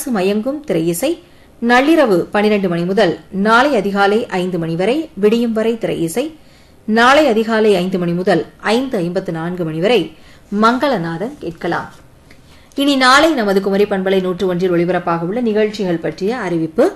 மனசு மயங்கும் திரையிசை நள்ளிரவு பனிரெண்டு மணி முதல் நாளை அதிகாலை ஐந்து மணி வரை விடியும் வரை திரையிசை நாளை அதிகாலை ஐந்து மணி முதல் ஐந்து ஐம்பத்து நான்கு மணி வரை மங்களநாதன் கேட்கலாம் இனி நாளை நமது குமரி பண்பலை நூற்று ஒன்றில் ஒளிபரப்பாக உள்ள நிகழ்ச்சிகள் பற்றிய அறிவிப்பு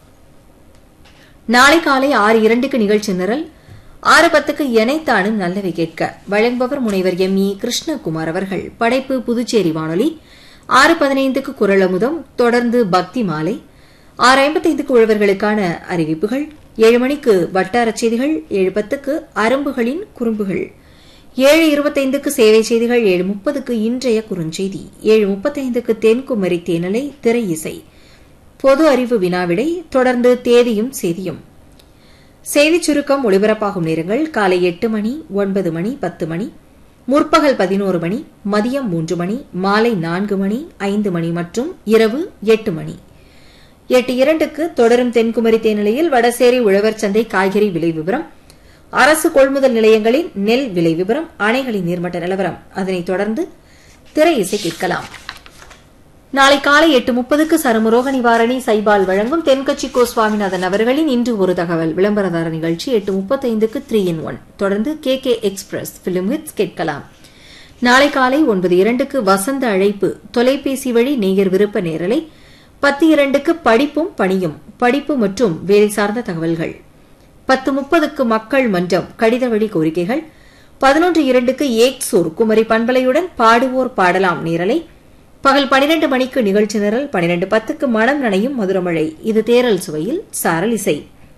நாளை காலை ஆறு இரண்டுக்கு நிகழ்ச்சி நிரல் ஆறு பத்துக்கு எனைத்தானும் நல்லவை கேட்க வழங்குபவர் முனைவர் எம் இ கிருஷ்ணகுமார் அவர்கள் படைப்பு புதுச்சேரி வானொலி ஆறு பதினைந்துக்கு குரல் அமுதம் தொடர்ந்து பக்தி மாலை ஆறு ஐம்பத்தைந்துக்கு உழவர்களுக்கான அறிவிப்புகள் ஏழு மணிக்கு வட்டாரச் செய்திகள் ஏழு பத்துக்கு அரும்புகளின் குறும்புகள் ஏழு இருபத்தைந்துக்கு சேவை செய்திகள் ஏழு முப்பதுக்கு இன்றைய குறுஞ்செய்தி ஏழு முப்பத்தைந்துக்கு தென்குமரி தேனலை திரை இசை பொது அறிவு வினாவிடை தொடர்ந்து தேதியும் செய்தியும் செய்திச் சுருக்கம் ஒளிபரப்பாகும் நேரங்கள் காலை எட்டு மணி ஒன்பது மணி பத்து மணி முற்பகல் பதினோரு மணி மதியம் மூன்று மணி மாலை நான்கு மணி ஐந்து மணி மற்றும் இரவு எட்டு மணி எட்டு இரண்டுக்கு தொடரும் தென்குமரி தேனிலையில் வடசேரி உழவர் சந்தை காய்கறி விலை விவரம் அரசு கொள்முதல் நிலையங்களின் நெல் விலை விவரம் அணைகளின் நீர்மட்ட நிலவரம் அதனைத் தொடர்ந்து திரை இசை கேட்கலாம் நாளை காலை எட்டு முப்பதுக்கு சருமரோக நிவாரணி சைபால் வழங்கும் தென்கட்சி கோ சுவாமிநாதன் அவர்களின் இன்று ஒரு தகவல் விளம்பரதார நிகழ்ச்சி எட்டு முப்பத்தைந்துக்கு த்ரீ இன் ஒன் தொடர்ந்து K K express film hits கேட்கலாம் நாளை காலை ஒன்பது இரண்டுக்கு வசந்த அழைப்பு தொலைபேசி வழி நேயர் விருப்ப நேரலை பத்து இரண்டுக்கு படிப்பும் பணியும் படிப்பு மற்றும் வேலை சார்ந்த தகவல்கள் பத்து முப்பதுக்கு மக்கள் மன்றம் கடித வழி கோரிக்கைகள் பதினொன்று இரண்டுக்கு ஏக்சூர் குமரி பண்பலையுடன் பாடுவோர் பாடலாம் நேரலை பகல் பனிரெண்டு மணிக்கு நிகழ்ச்சி நிரல் பனிரெண்டு பத்துக்கு மனம் நனையும் மதுரமழை இது தேரல் சுவையில் சாரல் இசை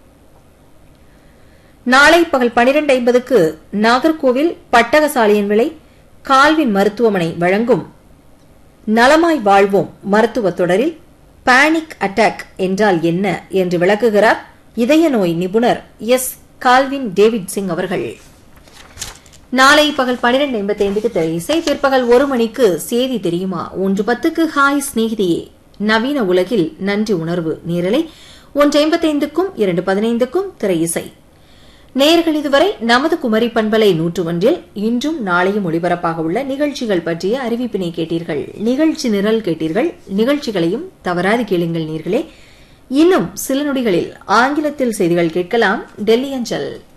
நாளை பகல் பனிரெண்டு ஐம்பதுக்கு நாகர்கோவில் பட்டகசாலியின் விலை கால்வின் மருத்துவமனை வழங்கும் நலமாய் வாழ்வோம் மருத்துவ தொடரில் பானிக் அட்டாக் என்றால் என்ன என்று விளக்குகிறார் இதய நோய் நிபுணர் எஸ் கால்வின் டேவிட் சிங் அவர்கள் நாளை பகல் பனிரெண்டு ஐம்பத்தி ஐந்துக்கு திரை இசை பிற்பகல் ஒரு மணிக்கு செய்தி தெரியுமா ஒன்று பத்துக்கு ஹாய் ஸ்நேகிதியே நவீன உலகில் நன்றி உணர்வு நேரலை ஒன்று ஐம்பத்தைந்துக்கும் இரண்டு பதினைந்துக்கும் திரை இசை நேர்கள் இதுவரை நமது குமரி பண்பலை நூற்று ஒன்றில் இன்றும் நாளையும் ஒளிபரப்பாக உள்ள நிகழ்ச்சிகள் பற்றிய அறிவிப்பினை கேட்டீர்கள் நிகழ்ச்சி நிரல் கேட்டீர்கள் நிகழ்ச்சிகளையும் தவறாது கேளுங்கள் நேர்களே இன்னும் சில நொடிகளில் ஆங்கிலத்தில் செய்திகள் கேட்கலாம் டெல்லி அஞ்சல்